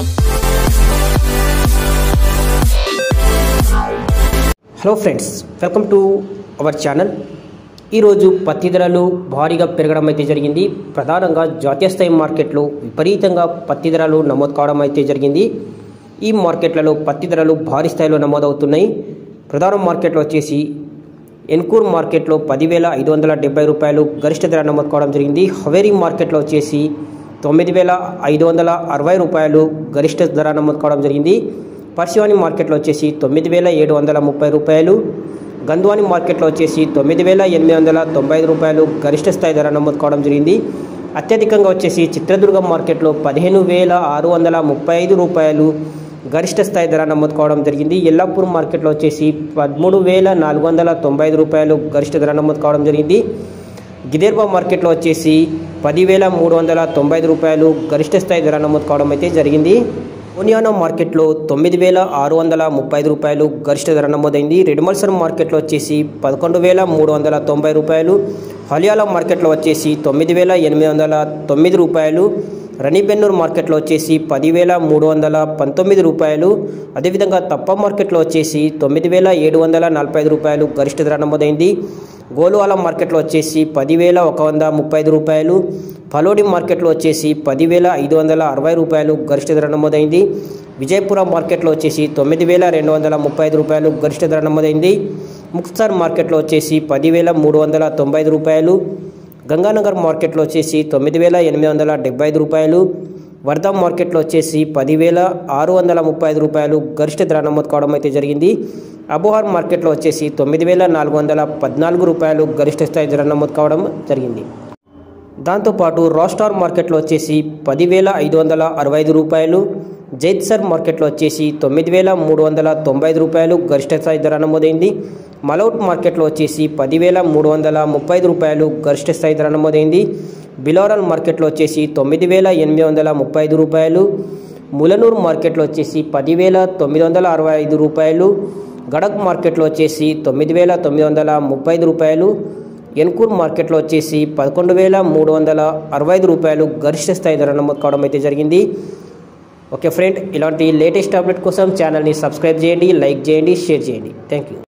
hello friends welcome to our channel ఈరోజు పత్తి ధరలు భారీగా పెరగడం అయితే జరిగింది ప్రధానంగా జాతీయ స్థాయి మార్కెట్లో విపరీతంగా పత్తి ధరలు నమోదు కావడం అయితే జరిగింది ఈ మార్కెట్లలో పత్తి ధరలు భారీ స్థాయిలో నమోదవుతున్నాయి ప్రధాన మార్కెట్లో వచ్చేసి ఎన్కూర్ మార్కెట్లో పదివేల ఐదు వందల డెబ్బై రూపాయలు గరిష్ట ధర నమోదు కావడం జరిగింది హవేరీ మార్కెట్లో వచ్చేసి తొమ్మిది వేల ఐదు వందల అరవై రూపాయలు గరిష్ట ధర నమోదు కావడం జరిగింది పర్శివాని మార్కెట్లో వచ్చేసి తొమ్మిది వేల ఏడు వందల ముప్పై రూపాయలు గంధువాని మార్కెట్లో వచ్చేసి తొమ్మిది వేల ఎనిమిది వందల తొంభై ఐదు రూపాయలు గరిష్ట స్థాయి ధర నమోదు కావడం జరిగింది అత్యధికంగా వచ్చేసి చిత్రదుర్గం మార్కెట్లో పదిహేను వేల ఆరు వందల ముప్పై ఐదు రూపాయలు గరిష్ట స్థాయి ధర నమోదు కావడం జరిగింది ఎల్లాపూర్ మార్కెట్లో వచ్చేసి పదమూడు వేల నాలుగు వందల తొంభై ఐదు రూపాయలు గరిష్ట ధర నమోదు కావడం జరిగింది గిదేర్బా మార్కెట్లో వచ్చేసి పదివేల మూడు వందల తొంభై ఐదు రూపాయలు గరిష్ట స్థాయి ధర నమోదు కావడం అయితే జరిగింది ఓనియానా మార్కెట్లో తొమ్మిది వేల ఆరు వందల ముప్పై ఐదు రూపాయలు గరిష్ట ధర నమోదైంది రెడ్మల్సన్ మార్కెట్లో వచ్చేసి పదకొండు వేల మూడు వందల తొంభై రూపాయలు హలియాల మార్కెట్లో వచ్చేసి తొమ్మిది వేల ఎనిమిది వందల తొమ్మిది రూపాయలు రణిబెన్నూరు మార్కెట్లో వచ్చేసి పదివేల మూడు వందల పంతొమ్మిది రూపాయలు అదేవిధంగా తప్ప మార్కెట్లో వచ్చేసి తొమ్మిది వేల ఏడు వందల నలభై ఐదు రూపాయలు గరిష్ట ధర నమోదైంది గోలువాల మార్కెట్లో వచ్చేసి పదివేల ఒక వంద ముప్పై ఐదు రూపాయలు పలోడి మార్కెట్లో వచ్చేసి పదివేల ఐదు వందల అరవై రూపాయలు గరిష్ట ధర నమోదైంది విజయపుర మార్కెట్లో వచ్చేసి తొమ్మిది వేల రెండు వందల ముప్పై ఐదు రూపాయలు గరిష్ట ధర నమోదైంది ముక్తార్ మార్కెట్లో వచ్చేసి పదివేల మూడు వందల తొంభై ఐదు రూపాయలు గంగానగర్ మార్కెట్లో వచ్చేసి తొమ్మిది వేల ఎనిమిది వందల డెబ్బై ఐదు రూపాయలు వర్ధా మార్కెట్లో వచ్చేసి పదివేల ఆరు వందల ముప్పై ఐదు రూపాయలు గరిష్ట ధర నమోదు కావడం అయితే జరిగింది అబోహార్ మార్కెట్లో వచ్చేసి తొమ్మిది వేల నాలుగు వందల పద్నాలుగు రూపాయలు గరిష్ట స్థాయి ధర నమోదు కావడం జరిగింది దాంతోపాటు రాస్టార్ మార్కెట్లో వచ్చేసి పదివేల ఐదు వందల అరవై ఐదు రూపాయలు జైత్సర్ మార్కెట్లో వచ్చేసి తొమ్మిది వేల మూడు వందల తొంభై ఐదు రూపాయలు గరిష్ట స్థాయి ధర నమోదైంది మలౌట్ మార్కెట్లో వచ్చేసి పదివేల మూడు వందల ముప్పై ఐదు రూపాయలు గరిష్ట స్థాయి ధర నమోదైంది బిలోరల్ మార్కెట్లో వచ్చేసి తొమ్మిది వేల ఎనిమిది వందల ముప్పై ఐదు రూపాయలు ములనూరు మార్కెట్లో వచ్చేసి పదివేల తొమ్మిది వందల అరవై ఐదు రూపాయలు గడక్ మార్కెట్లో వచ్చేసి తొమ్మిది వేల తొమ్మిది వందల ముప్పై ఐదు రూపాయలు ఎన్కూర్ మార్కెట్లో వచ్చేసి పదకొండు వేల మూడు వందల అరవై ఐదు రూపాయలు గరిష్ట స్థాయి ధర నమోదు కావడం అయితే జరిగింది ఓకే ఫ్రెండ్ ఇలాంటి లేటెస్ట్ అప్డేట్ కోసం ఛానల్ని సబ్స్క్రైబ్ చేయండి లైక్ చేయండి షేర్ చేయండి థ్యాంక్ యూ